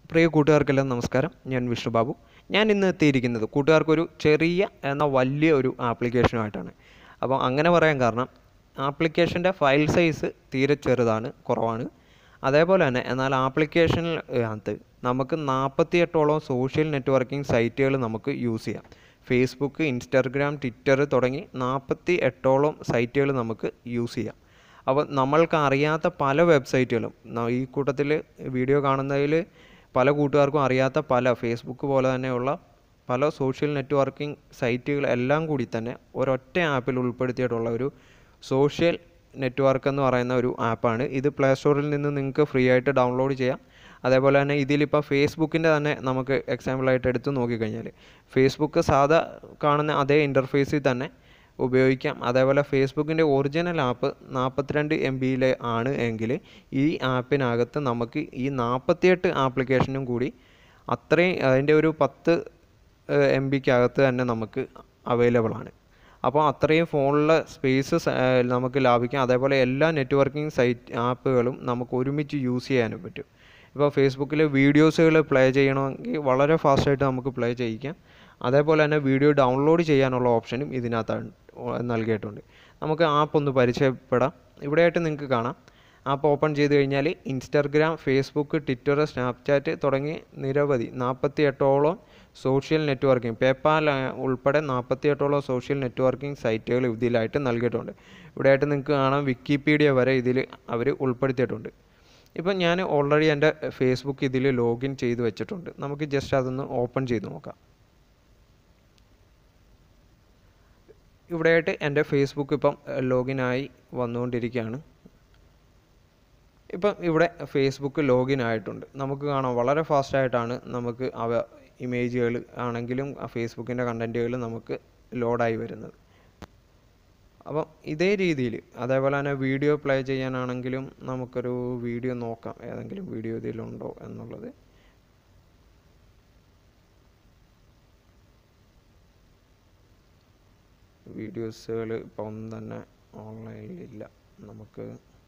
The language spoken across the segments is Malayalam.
പ്രിയ കൂട്ടുകാർക്കെല്ലാം നമസ്കാരം ഞാൻ വിഷ്ണു ബാബു ഞാൻ ഇന്ന് എത്തിയിരിക്കുന്നത് കൂട്ടുകാർക്കൊരു ചെറിയ എന്നാൽ വലിയ ഒരു ആപ്ലിക്കേഷനുമായിട്ടാണ് അപ്പോൾ അങ്ങനെ പറയാൻ കാരണം ആപ്ലിക്കേഷൻ്റെ ഫയൽ സൈസ് തീരെ ചെറുതാണ് കുറവാണ് അതേപോലെ തന്നെ എന്നാൽ ആപ്ലിക്കേഷനിൽ അകത്ത് നമുക്ക് നാൽപ്പത്തിയെട്ടോളം സോഷ്യൽ നെറ്റ്വർക്കിംഗ് സൈറ്റുകൾ നമുക്ക് യൂസ് ചെയ്യാം ഫേസ്ബുക്ക് ഇൻസ്റ്റാഗ്രാം ട്വിറ്റർ തുടങ്ങി നാൽപ്പത്തി എട്ടോളം സൈറ്റുകൾ നമുക്ക് യൂസ് ചെയ്യാം അപ്പോൾ നമ്മൾക്ക് അറിയാത്ത പല വെബ്സൈറ്റുകളും ന- ഈ കൂട്ടത്തിൽ വീഡിയോ കാണുന്നതിൽ പല കൂട്ടുകാർക്കും അറിയാത്ത പല ഫേസ്ബുക്ക് പോലെ തന്നെയുള്ള പല സോഷ്യൽ നെറ്റ്വർക്കിംഗ് സൈറ്റുകൾ എല്ലാം കൂടി തന്നെ ഒരൊറ്റ ആപ്പിൽ ഉൾപ്പെടുത്തിയിട്ടുള്ള ഒരു സോഷ്യൽ നെറ്റ്വർക്ക് എന്ന് പറയുന്ന ഒരു ആപ്പാണ് ഇത് പ്ലേ സ്റ്റോറിൽ നിന്ന് നിങ്ങൾക്ക് ഫ്രീ ആയിട്ട് ഡൗൺലോഡ് ചെയ്യാം അതേപോലെ തന്നെ ഇതിലിപ്പോൾ ഫേസ്ബുക്കിൻ്റെ തന്നെ നമുക്ക് എക്സാമ്പിളായിട്ട് എടുത്ത് നോക്കിക്കഴിഞ്ഞാൽ ഫേസ്ബുക്ക് സാധാ കാണുന്ന അതേ ഇൻ്റർഫേസിൽ തന്നെ ഉപയോഗിക്കാം അതേപോലെ ഫേസ്ബുക്കിൻ്റെ ഒറിജിനൽ ആപ്പ് നാൽപ്പത്തിരണ്ട് എം ബിയിലെ ആണ് എങ്കിൽ ഈ ആപ്പിനകത്ത് നമുക്ക് ഈ നാൽപ്പത്തിയെട്ട് ആപ്ലിക്കേഷനും കൂടി അത്രയും അതിൻ്റെ ഒരു പത്ത് എം ബിക്കകത്ത് തന്നെ നമുക്ക് അവൈലബിൾ ആണ് അപ്പോൾ അത്രയും ഫോണിലെ സ്പേസ് നമുക്ക് ലാഭിക്കാം അതേപോലെ എല്ലാ നെറ്റ്വർക്കിംഗ് സൈറ്റ് ആപ്പുകളും നമുക്ക് ഒരുമിച്ച് യൂസ് ചെയ്യാനും പറ്റും ഇപ്പോൾ ഫേസ്ബുക്കിൽ വീഡിയോസുകൾ പ്ലേ ചെയ്യണമെങ്കിൽ വളരെ ഫാസ്റ്റായിട്ട് നമുക്ക് പ്ലേ ചെയ്യിക്കാം അതേപോലെ തന്നെ വീഡിയോ ഡൗൺലോഡ് ചെയ്യാനുള്ള ഓപ്ഷനും ഇതിനകത്ത് നൽകിയിട്ടുണ്ട് നമുക്ക് ആപ്പ് ഒന്ന് പരിചയപ്പെടാം ഇവിടെയായിട്ട് നിങ്ങൾക്ക് കാണാം ആപ്പ് ഓപ്പൺ ചെയ്ത് കഴിഞ്ഞാൽ ഇൻസ്റ്റാഗ്രാം ഫേസ്ബുക്ക് ട്വിറ്റർ സ്നാപ്ചാറ്റ് തുടങ്ങി നിരവധി നാൽപ്പത്തി എട്ടോളം സോഷ്യൽ നെറ്റ്വർക്കിംഗ് പേപ്പാൽ ആ, ഉൾപ്പെടെ നാൽപ്പത്തി എട്ടോളം സോഷ്യൽ നെറ്റ്വർക്കിംഗ് സൈറ്റുകൾ ഇതിലായിട്ട് നൽകിയിട്ടുണ്ട് ഇവിടെയായിട്ട് നിങ്ങൾക്ക് കാണാം വിക്കിപീഡിയ വരെ ഇതിൽ അവർ ഉൾപ്പെടുത്തിയിട്ടുണ്ട് ഇപ്പം ഞാൻ ഓൾറെഡി എൻ്റെ ഫേസ്ബുക്ക് ഇതിൽ ലോഗിൻ ചെയ്ത് വെച്ചിട്ടുണ്ട് നമുക്ക് ജസ്റ്റ് അതൊന്ന് ഓപ്പൺ ചെയ്ത് നോക്കാം ഇവിടെയായിട്ട് എൻ്റെ ഫേസ്ബുക്ക് ഇപ്പം ലോഗിനായി വന്നുകൊണ്ടിരിക്കുകയാണ് ഇപ്പം ഇവിടെ ഫേസ്ബുക്ക് ലോഗിൻ ആയിട്ടുണ്ട് നമുക്ക് കാണാം വളരെ ഫാസ്റ്റായിട്ടാണ് നമുക്ക് അവ ഇമേജുകൾ ആണെങ്കിലും ആ ഫേസ്ബുക്കിൻ്റെ കണ്ടൻറ്റുകൾ നമുക്ക് ലോഡായി വരുന്നത് അപ്പം ഇതേ രീതിയിൽ അതേപോലെ തന്നെ വീഡിയോ പ്ലേ ചെയ്യാനാണെങ്കിലും നമുക്കൊരു വീഡിയോ നോക്കാം ഏതെങ്കിലും വീഡിയോ ഇതിലുണ്ടോ എന്നുള്ളത് വീഡിയോസുകൾ ഇപ്പം ഒന്നും തന്നെ ഓൺലൈനിലില്ല നമുക്ക്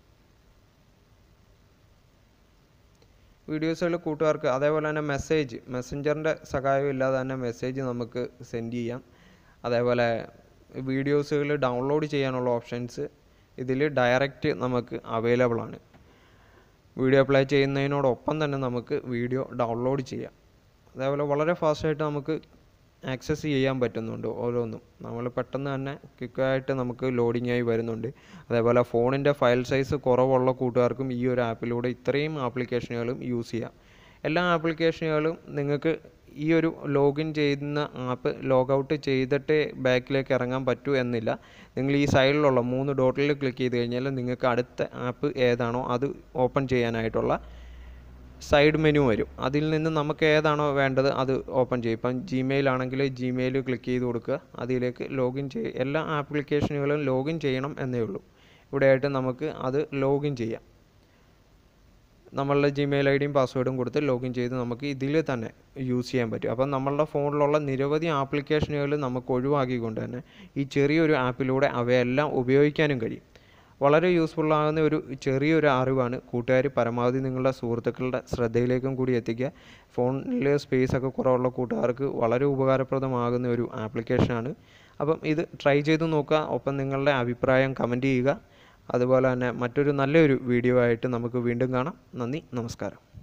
വീഡിയോസുകൾ കൂട്ടുകാർക്ക് അതേപോലെ തന്നെ മെസ്സേജ് മെസ്സഞ്ചറിൻ്റെ സഹായം ഇല്ലാതെ തന്നെ മെസ്സേജ് നമുക്ക് സെൻഡ് ചെയ്യാം അതേപോലെ വീഡിയോസുകൾ ഡൗൺലോഡ് ചെയ്യാനുള്ള ഓപ്ഷൻസ് ഇതിൽ ഡയറക്റ്റ് നമുക്ക് അവൈലബിൾ ആണ് വീഡിയോ പ്ലേ ചെയ്യുന്നതിനോടൊപ്പം തന്നെ നമുക്ക് വീഡിയോ ഡൗൺലോഡ് ചെയ്യാം അതേപോലെ വളരെ ഫാസ്റ്റായിട്ട് നമുക്ക് ആക്സസ് ചെയ്യാൻ പറ്റുന്നുണ്ട് ഓരോന്നും നമ്മൾ പെട്ടെന്ന് തന്നെ ക്വിക്കായിട്ട് നമുക്ക് ലോഡിംഗ് ആയി വരുന്നുണ്ട് അതേപോലെ ഫോണിൻ്റെ ഫയൽ സൈസ് കുറവുള്ള കൂട്ടുകാർക്കും ഈ ഒരു ആപ്പിലൂടെ ഇത്രയും ആപ്ലിക്കേഷനുകളും യൂസ് ചെയ്യാം എല്ലാ ആപ്ലിക്കേഷനുകളും നിങ്ങൾക്ക് ഈ ഒരു ലോഗിൻ ചെയ്യുന്ന ആപ്പ് ലോഗ് ഔട്ട് ചെയ്തിട്ട് ബാക്കിലേക്ക് ഇറങ്ങാൻ പറ്റൂ എന്നില്ല നിങ്ങൾ ഈ സൈഡിലുള്ള മൂന്ന് ഡോട്ടിൽ ക്ലിക്ക് ചെയ്ത് കഴിഞ്ഞാൽ നിങ്ങൾക്ക് അടുത്ത ആപ്പ് ഏതാണോ അത് ഓപ്പൺ ചെയ്യാനായിട്ടുള്ള സൈഡ് മെനു വരും അതിൽ നിന്ന് നമുക്ക് ഏതാണോ വേണ്ടത് അത് ഓപ്പൺ ചെയ്യും ഇപ്പം ജിമെയിൽ ആണെങ്കിൽ ജിമെയിൽ ക്ലിക്ക് ചെയ്ത് കൊടുക്കുക അതിലേക്ക് ലോഗിൻ ചെയ്യ എല്ലാ ആപ്ലിക്കേഷനുകളും ലോഗിൻ ചെയ്യണം എന്നേ ഉള്ളൂ ഇവിടെയായിട്ട് നമുക്ക് അത് ലോഗിൻ ചെയ്യാം നമ്മളുടെ ജിമെയിൽ ഐ ഡിയും പാസ്വേഡും കൊടുത്ത് ലോഗിൻ ചെയ്ത് നമുക്ക് ഇതിൽ തന്നെ യൂസ് ചെയ്യാൻ പറ്റും അപ്പം നമ്മളുടെ ഫോണിലുള്ള നിരവധി ആപ്ലിക്കേഷനുകൾ നമുക്ക് ഒഴിവാക്കിക്കൊണ്ട് തന്നെ ഈ ചെറിയൊരു ആപ്പിലൂടെ അവയെല്ലാം ഉപയോഗിക്കാനും കഴിയും വളരെ യൂസ്ഫുൾ ആകുന്ന ഒരു ചെറിയൊരു അറിവാണ് കൂട്ടുകാർ പരമാവധി നിങ്ങളുടെ സുഹൃത്തുക്കളുടെ ശ്രദ്ധയിലേക്കും കൂടി എത്തിക്കുക ഫോണിൽ സ്പേസ് ഒക്കെ കുറവുള്ള കൂട്ടുകാർക്ക് വളരെ ഉപകാരപ്രദമാകുന്ന ഒരു ആപ്ലിക്കേഷനാണ് അപ്പം ഇത് ട്രൈ ചെയ്ത് നോക്കുക ഒപ്പം നിങ്ങളുടെ അഭിപ്രായം കമൻറ്റ് ചെയ്യുക അതുപോലെ തന്നെ മറ്റൊരു നല്ലൊരു വീഡിയോ ആയിട്ട് നമുക്ക് വീണ്ടും കാണാം നന്ദി നമസ്കാരം